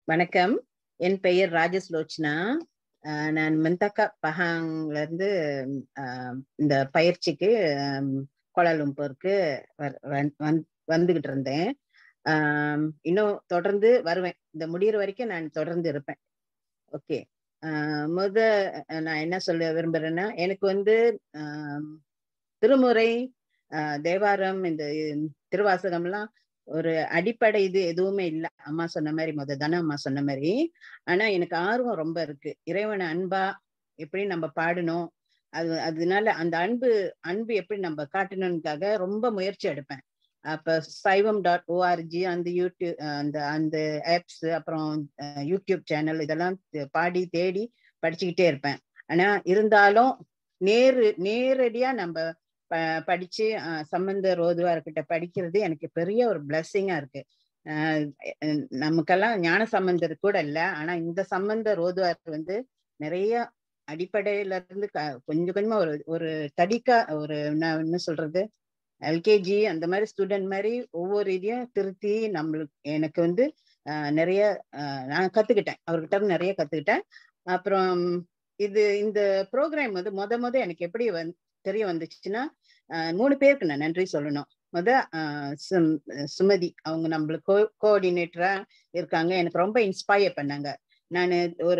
வணக்கம் என் பெயர் ராஜஸ்லோச்சனா அஹ் நான் மெந்தக்கா பஹாங்ல இருந்து அஹ் இந்த பயிற்சிக்கு அஹ் கோலாலும்பூருக்கு வ- வந்- வந்- வந்துகிட்டு இருந்தேன் ஆஹ் இன்னும் தொடர்ந்து வருவேன் இந்த முடியிற வரைக்கும் நான் தொடர்ந்து இருப்பேன் ஓகே முத அஹ் நான் என்ன சொல்ல விரும்புறேன்னா எனக்கு வந்து ஆஹ் திருமுறை ஆஹ் தேவாரம் இந்த திருவாசகம்லாம் ஒரு அடிப்படை இது எதுவுமே இல்லை அம்மா சொன்ன மாதிரி முத தானே அம்மா சொன்ன மாதிரி ஆனா எனக்கு ஆர்வம் ரொம்ப இருக்கு இறைவனை அன்பா எப்படி நம்ம பாடணும் அது அதனால அந்த அன்பு அன்பு எப்படி நம்ம காட்டணும்னுக்காக ரொம்ப முயற்சி எடுப்பேன் அப்ப சைவம் டாட் ஓஆர்ஜி அந்த யூடியூப் அந்த அந்த ஆப்ஸ் அப்புறம் அஹ், யூடியூப் சேனல் இதெல்லாம் தே- பாடி தேடி படிச்சுக்கிட்டே இருப்பேன் ஆனா இருந்தாலும் நேரு நேரடியா நம்ம ப படிச்சு அஹ், சம்பந்தர் ஓதுவார்கிட்ட படிக்கிறது எனக்கு பெரிய ஒரு பிளஸ்ஸிங்கா இருக்கு அஹ், அஹ், நமக்கெல்லாம் ஞான சம்பந்தர் கூட இல்ல ஆனா இந்த சம்பந்தர் ஓதுவார் வந்து நிறைய அடிப்படையில இருந்து க- கொஞ்சம் கொஞ்சமா ஒரு ஒரு தடிக்கா ஒரு நான் என்ன சொல்றது எல்கேஜி அந்த மாதிரி ஸ்டூடெண்ட் மாதிரி ஒவ்வொரு இதையும் திருத்தி நம்மளுக்கு எனக்கு வந்து ஆஹ், நிறைய ஆஹ், நான் கத்துக்கிட்டேன் அவர்கிட்ட இருந்து நிறைய கத்துக்கிட்டேன் அப்புறம் இது இந்த ப்ரோக்ராம் வந்து முத முத எனக்கு எப்படி வந் தெரிய வந்துச்சுன்னா ஆஹ், மூணு பேருக்கு நான் நன்றி சொல்லணும் முத ஆஹ், சும்- சுமதி அவங்க நம்மளுக்கு கோ கோஆர்டினேட்டரா இருக்காங்க எனக்கு ரொம்ப இன்ஸ்பயர் பண்ணாங்க நான் ஒரு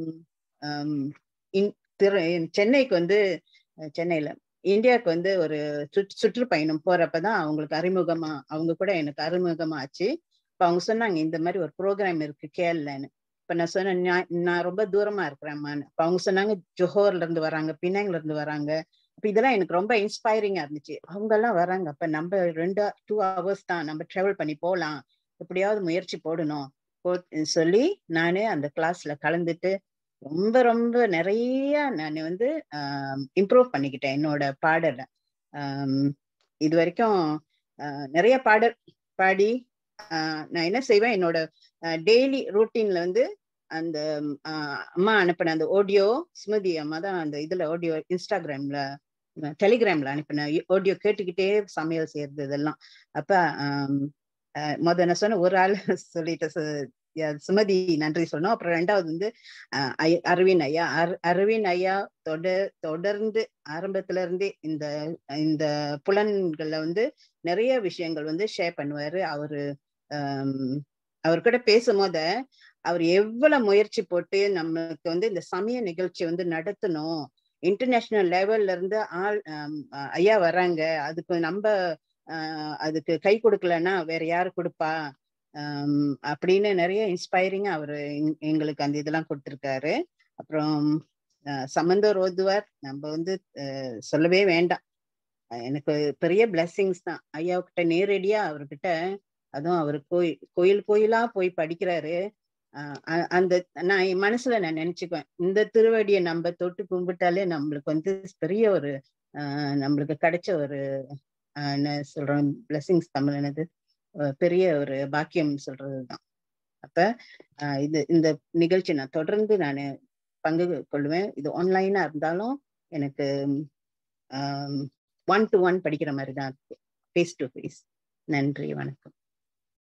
ஆம், இன்- திரு சென்னைக்கு வந்து அஹ், சென்னையில இந்தியாவுக்கு வந்து ஒரு சுற்று சுற்றுப்பயணம் போறப்பதான் அவங்களுக்கு அறிமுகமா அவங்க கூட எனக்கு அறிமுகமா ஆச்சு இப்ப அவங்க சொன்னாங்க இந்த மாதிரி ஒரு ப்ரோக்ராம் இருக்கு கேரளன்னு இப்ப நான் சொன்னேன் "நான் நான் ரொம்ப தூரமா இருக்கிறேம்மான்னு அப்ப அவங்க சொன்னாங்க ஜோஹர்ல இருந்து வராங்க பினாங்ல இருந்து வராங்க அப்ப இதெல்லாம் எனக்கு ரொம்ப இன்ஸ்பைரிங்கா இருந்துச்சு அவங்க எல்லாம் வராங்க அப்ப நம்ம ரெண்டு டூ ஹவர்ஸ் தான் நம்ம டிராவல் பண்ணி போகலாம் எப்படியாவது முயற்சி போடணும் போ- சொல்லி நானு அந்த கிளாஸ்ல கலந்துட்டு ரொம்ப ரொம்ப நிறைய நான் வந்து இம்ப்ரூவ் பண்ணிக்கிட்டேன் என்னோட பாடலை ஆம், இது வரைக்கும் ஆஹ், நிறைய பாடல் பாடி ஆஹ், நான் என்ன செய்வேன் என்னோட டெய்லி ரூட்டீன்ல வந்து அந்த ஆஹ், அம்மா அனுப்பின அந்த ஆடியோ ஸ்மிருதி அம்மா தான் அந்த இதுல ஆடியோ இன்ஸ்டாகிராம்ல டெலிகிராம்ல அனுப்பின ஆடியோ கேட்டுக்கிட்டே சமையல் செய்யறது இதெல்லாம் அப்ப ஆம், ஆஹ், முத நான் சொன்ன ஒரு ஆள் சொல்லிட்டு சு- யா- சுமதி நன்றி சொன்னோம் அப்புறம் ரெண்டாவது வந்து அஹ் ஐ- அரவிந்த் ஐயா அர- அரவிந்த் ஐயா தொடர் தொடர்ந்து ஆரம்பத்துல இருந்தே இந்த இந்த புலன்கள்ல வந்து நிறைய விஷயங்கள் வந்து ஷேர் பண்ணுவாரு அவரு ஆம், அவர்கிட்ட பேசும்போது அவர் எவ்வளவு முயற்சி போட்டு நமக்கு வந்து இந்த சமய நிகழ்ச்சி வந்து நடத்தணும் இன்டர்நேஷனல் லெவல்ல இருந்து ஆள் ஆம், அஹ் ஐயா வராங்க அதுக்கு நம்ம ஆஹ் அதுக்கு கை கொடுக்கலன்னா வேற யாரு கொடுப்பா ஆம், அப்படின்னு நிறைய இன்ஸ்பைரிங்கா அவரு எங்- எங்களுக்கு அந்த இதெல்லாம் கொடுத்திருக்காரு அப்புறம் அஹ், சமந்தர் ஓதுவார் நம்ம வந்து அஹ், சொல்லவே வேண்டாம் அஹ், எனக்கு பெரிய பிளெஸ்ஸிங்ஸ் தான் ஐயா கிட்ட நேரடியா அவர்கிட்ட அதுவும் அவர் கோயில் கோயில் கோயிலா போய் படிக்கிறாரு அஹ், அ- அந்த நான் என் மனசுல நான் நினைச்சுக்குவேன் இந்த திருவடியை நம்ம தொட்டு கும்பிட்டாலே நம்மளுக்கு வந்து பெரிய ஒரு அஹ், நம்மளுக்கு கிடைச்ச ஒரு அஹ், என்ன சொல்றோம் பிளெஸ்ஸிங்ஸ் தமிழ் என்னது அஹ், பெரிய ஒரு பாக்கியம் சொல்றதுதான் அப்ப அஹ், இது இந்த நிகழ்ச்சி நான் தொடர்ந்து நான் பங்கு கொள்வேன் இது ஆன்லைனா இருந்தாலும் எனக்கு ஒன் டு ஒன் படிக்கிற மாதிரி தான் இருக்கு ஃபேஸ் டு ஃபேஸ் நன்றி வணக்கம்